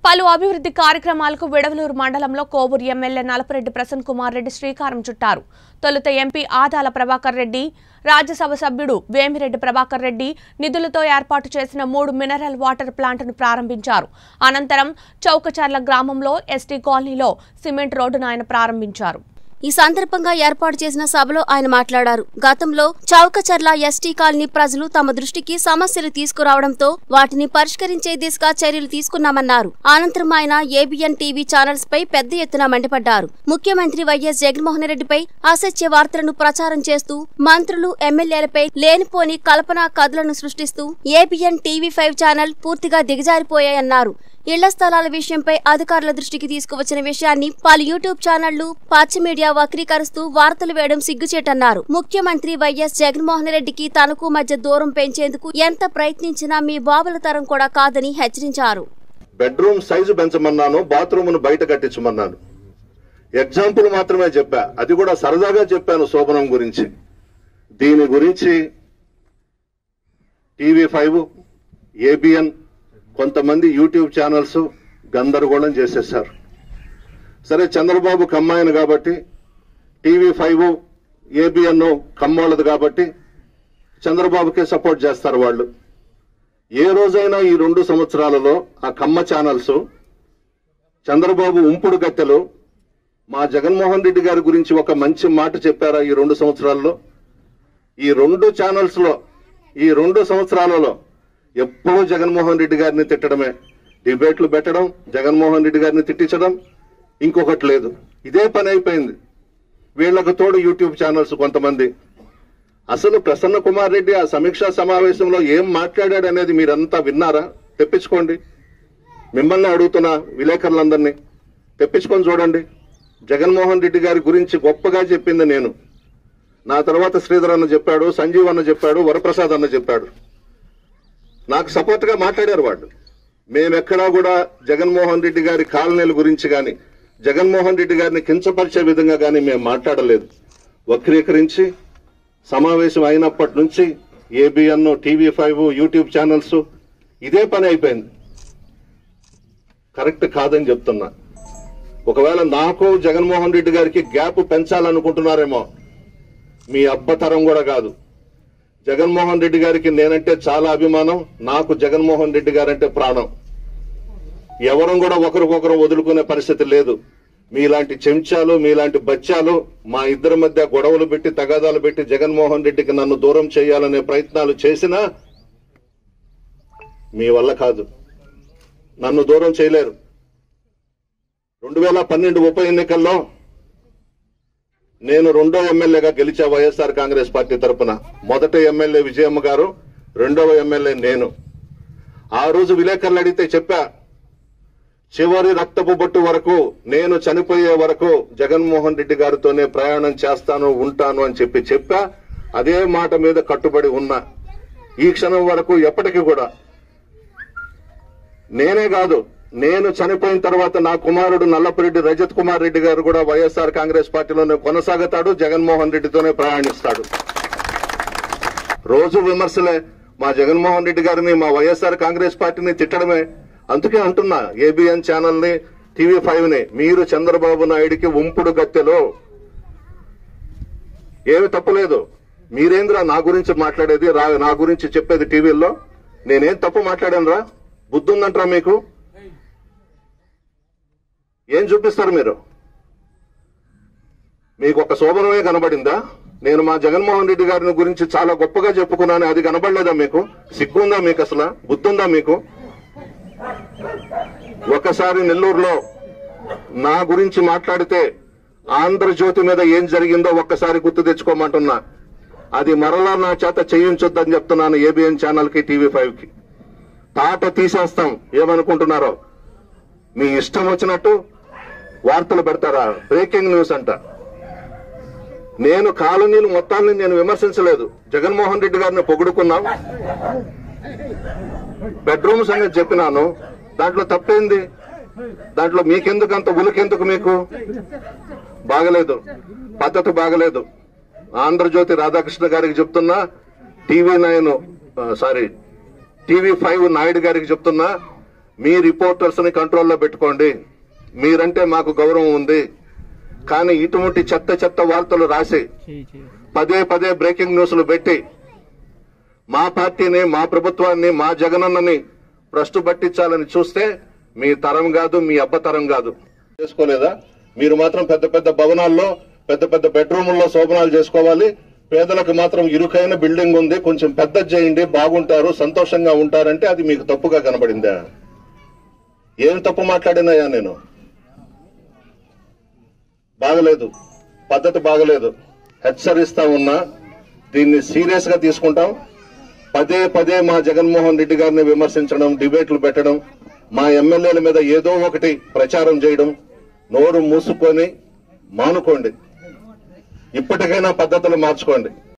పలు అభివృద్ధి కార్యక్రమాలకు విడవలూరు మండలంలో కోవూరు ఎమ్మెల్యే నలపరెడ్డి ప్రసన్న కుమార్ రెడ్డి శ్రీకారం చుట్టారు తొలుత ఎంపీ ఆదాల ప్రభాకర్ రెడ్డి రాజ్యసభ సభ్యుడు వేమిరెడ్డి ప్రభాకర్ రెడ్డి నిధులతో ఏర్పాటు చేసిన మూడు మినరల్ వాటర్ ప్లాంట్ను ప్రారంభించారు అనంతరం చౌకచర్ల గ్రామంలో ఎస్టీ కాలనీలో సిమెంట్ రోడ్డును ఆయన ప్రారంభించారు ఈ సందర్భంగా ఏర్పాటు చేసిన సభలో ఆయన మాట్లాడారు గతంలో చౌకచర్ల ఎస్టీ కాలనీ ప్రజలు తమ దృష్టికి సమస్యలు తీసుకురావడంతో వాటిని పరిష్కరించే దిశగా చర్యలు తీసుకున్నామన్నారు అనంతరం ఆయన ఏబిఎన్ టీవీ ఛానల్స్ పై పెద్ద ఎత్తున మండిపడ్డారు ముఖ్యమంత్రి వైఎస్ జగన్మోహన్ రెడ్డిపై అసత్య వార్తలను ప్రచారం చేస్తూ మంత్రులు ఎమ్మెల్యేలపై లేనిపోని కల్పనా కథలను సృష్టిస్తూ ఏబిఎన్ టీవీ ఫైవ్ ఛానల్ పూర్తిగా దిగజారిపోయాయన్నారు ఇళ్ల స్థలాల విషయంపై అధికారుల దృష్టికి తీసుకువచ్చిన విషయాన్ని పలు యూట్యూబ్ ఛానళ్లు పచ్చ మీడియా వక్రీకరిస్తూ వార్తలు వేయడం సిగ్గుచేటన్నారు ముఖ్యమంత్రి వైఎస్ జగన్మోహన్ రెడ్డికి తనకు మధ్య దూరం పెంచేందుకు ఎంత ప్రయత్నించినా మీ బాబుల తరం కూడా కాదని హెచ్చరించారు బెడ్రూమ్ సైజు పెంచమన్నాను బాత్రూమ్ను బయట కట్టించమన్నాను ఎగ్జాంపుల్ మాత్రమే చెప్పా అది కూడా సరదాగా చెప్పాను శోభనం గురించి దీని గురించి టీవీ ఫైవ్ ఏబిఎన్ కొంతమంది యూట్యూబ్ ఛానల్స్ గందరగోళం చేసేశారు సరే చంద్రబాబు కమ్మాయన కాబట్టి టీవీ ఫైవ్ ఏబిఎన్ కమ్మోళ్ళది కాబట్టి చంద్రబాబుకే సపోర్ట్ చేస్తారు వాళ్ళు ఏ రోజైనా ఈ రెండు సంవత్సరాలలో ఆ కమ్మ ఛానల్స్ చంద్రబాబు ఉంపుడు గత్తెలు మా జగన్మోహన్ రెడ్డి గారి గురించి ఒక మంచి మాట చెప్పారా ఈ రెండు సంవత్సరాల్లో ఈ రెండు ఛానల్స్ లో ఈ రెండు సంవత్సరాలలో ఎప్పుడూ జగన్మోహన్ రెడ్డి గారిని తిట్టడమే డిబేట్లు పెట్టడం జగన్మోహన్ రెడ్డి గారిని తిట్టించడం ఇంకొకటి లేదు ఇదే పని అయిపోయింది వీళ్లకు తోడు యూట్యూబ్ ఛానల్స్ కొంతమంది అసలు ప్రసన్న కుమార్ రెడ్డి ఆ సమీక్షా సమావేశంలో ఏం మాట్లాడాడు అనేది మీరంతా విన్నారా తెప్పించుకోండి మిమ్మల్ని అడుగుతున్నా విలేకరులందరినీ తెప్పించుకొని చూడండి జగన్మోహన్ రెడ్డి గారి గురించి గొప్పగా చెప్పింది నేను నా తర్వాత శ్రీధర్ అన్న చెప్పాడు సంజీవ్ అన్న చెప్పాడు వరప్రసాద్ అన్న చెప్పాడు నాకు సపోర్ట్ గా మాట్లాడారు వాళ్ళు మేమెక్కడా కూడా జగన్మోహన్ రెడ్డి గారి కాలనీల గురించి గాని జగన్మోహన్ రెడ్డి గారిని కించపరిచే విధంగా గాని మేము మాట్లాడలేదు వక్రీకరించి సమావేశం అయినప్పటి నుంచి ABN TV five YouTube channels ఇదే పని అయిపోయింది కరెక్ట్ కాదని చెప్తున్నా ఒకవేళ నాకు జగన్మోహన్ రెడ్డి గారికి గ్యాప్ పెంచాలనుకుంటున్నారేమో మీ అబ్బతరం కూడా కాదు జగన్మోహన్ రెడ్డి గారికి నేనంటే చాలా అభిమానం నాకు జగన్మోహన్ రెడ్డి గారంటే ప్రాణం ఎవరం కూడా ఒకరికొకరు వదులుకునే పరిస్థితి లేదు మీలాంటి చెంచాలు మీలాంటి బచ్చాలు మా ఇద్దరి మధ్య గొడవలు పెట్టి తగాదాలు పెట్టి జగన్మోహన్ రెడ్డికి నన్ను దూరం చేయాలనే ప్రయత్నాలు చేసినా మీ వల్ల కాదు నన్ను దూరం చేయలేరు రెండు వేల పన్నెండు ఉప ఎన్నికల్లో నేను రెండో ఎమ్మెల్యేగా గెలిచా వైఎస్ఆర్ కాంగ్రెస్ పార్టీ తరపున మొదటి ఎమ్మెల్యే విజయమ్మ గారు రెండవ ఎమ్మెల్యే నేను ఆ రోజు విలేకరులు అడిగితే చెప్పా చివరి రక్తపు బొట్టు వరకు నేను చనిపోయే వరకు జగన్మోహన్ రెడ్డి గారితోనే ప్రయాణం చేస్తాను ఉంటాను అని చెప్పి చెప్పా అదే మాట మీద కట్టుబడి ఉన్నా ఈ క్షణం వరకు ఎప్పటికీ కూడా నేనే కాదు నేను చనిపోయిన తర్వాత నా కుమారుడు నల్లపురెడ్డి రజత్ కుమార్ రెడ్డి గారు కూడా వైఎస్ఆర్ కాంగ్రెస్ పార్టీలోనే కొనసాగుతాడు జగన్మోహన్ రెడ్డితోనే ప్రయాణిస్తాడు రోజు విమర్శలే మా జగన్మోహన్ రెడ్డి గారిని మా వైఎస్ఆర్ కాంగ్రెస్ పార్టీని తిట్టడమే అందుకే అంటున్నా ఏబిఎన్ ఛానల్ ని టీవీ ఫైవ్ ని మీరు చంద్రబాబు నాయుడికి ఉంపుడు గత్తెలో ఏమి తప్పులేదు మీరేంద్రా నా గురించి మాట్లాడేది రా- నా గురించి చెప్పేది టీవీల్లో నేనేం తప్పు మాట్లాడాను రా బుద్ధి ఉందంటారా మీకు ఏం చూపిస్తారు మీరు మీకు ఒక శోభనమే కనబడిందా నేను మా జగన్మోహన్ రెడ్డి గారిని గురించి చాలా గొప్పగా చెప్పుకున్నాను అది కనబడలేదా మీకు సిగ్గుందా మీకు అసలు బుద్ధుందా మీకు ఒకసారి నెల్లూరులో నా గురించి మాట్లాడితే ఆంధ్రజ్యోతి మీద ఏం జరిగిందో ఒక్కసారి గుర్తు తెచ్చుకోమంటున్నా అది మరలా నా చేత చేయించొద్దని చెప్తున్నాను ఏబిఎన్ ఛానల్ కి టీవీ ఫైవ్ కి తాట తీసేస్తాం ఏమనుకుంటున్నారో మీ ఇష్టం వచ్చినట్టు వార్తలు పెడతారా బ్రేకింగ్ న్యూస్ అంట నేను కాలనీలు మొత్తాన్ని నేను విమర్శించలేదు జగన్మోహన్ రెడ్డి గారిని పొగుడుకున్నాం బెడ్రూమ్ సంగతి చెప్పినాను దాంట్లో తప్పేంది దాంట్లో మీకెందుకు అంత ఉలికెందుకు మీకు బాగలేదు పద్ధతి బాగలేదు ఆంధ్రజ్యోతి రాధాకృష్ణ గారికి చెప్తున్నా TV nine sorry TV five Naidu గారికి చెప్తున్నా మీ రిపోర్టర్స్ ని కంట్రోల్లో పెట్టుకోండి మీరంటే మాకు గౌరవం ఉంది కానీ ఇటువంటి చెత్త చెత్త వార్తలు రాసి పదే పదే బ్రేకింగ్ న్యూస్లు పెట్టి మా పార్టీని మా ప్రభుత్వాన్ని మా జగనన్నని భ్రష్టు పట్టించాలని చూస్తే మీ తరం కాదు మీ అబ్బ తరం కాదు చేసుకోలేదా మీరు మాత్రం పెద్ద పెద్ద భవనాల్లో పెద్ద పెద్ద బెడ్రూముల్లో శోభనాలు చేసుకోవాలి పేదలకు మాత్రం ఇరుకైన బిల్డింగ్ ఉంది కొంచెం పెద్ద చేయండి బాగుంటారు సంతోషంగా ఉంటారంటే అది మీకు తప్పుగా కనబడిందా ఏం తప్పు మాట్లాడినాయా నేను బాగలేదు పద్ధతి బాగలేదు హెచ్చరిస్తా ఉన్నా దీన్ని సీరియస్ గా తీసుకుంటాం పదే పదే మా జగన్మోహన్ రెడ్డి గారిని విమర్శించడం డిబేట్లు పెట్టడం మా ఎమ్మెల్యేల మీద ఏదో ఒకటి ప్రచారం చేయడం నోరు మూసుకొని మానుకోండి ఇప్పటికైనా పద్ధతులు మార్చుకోండి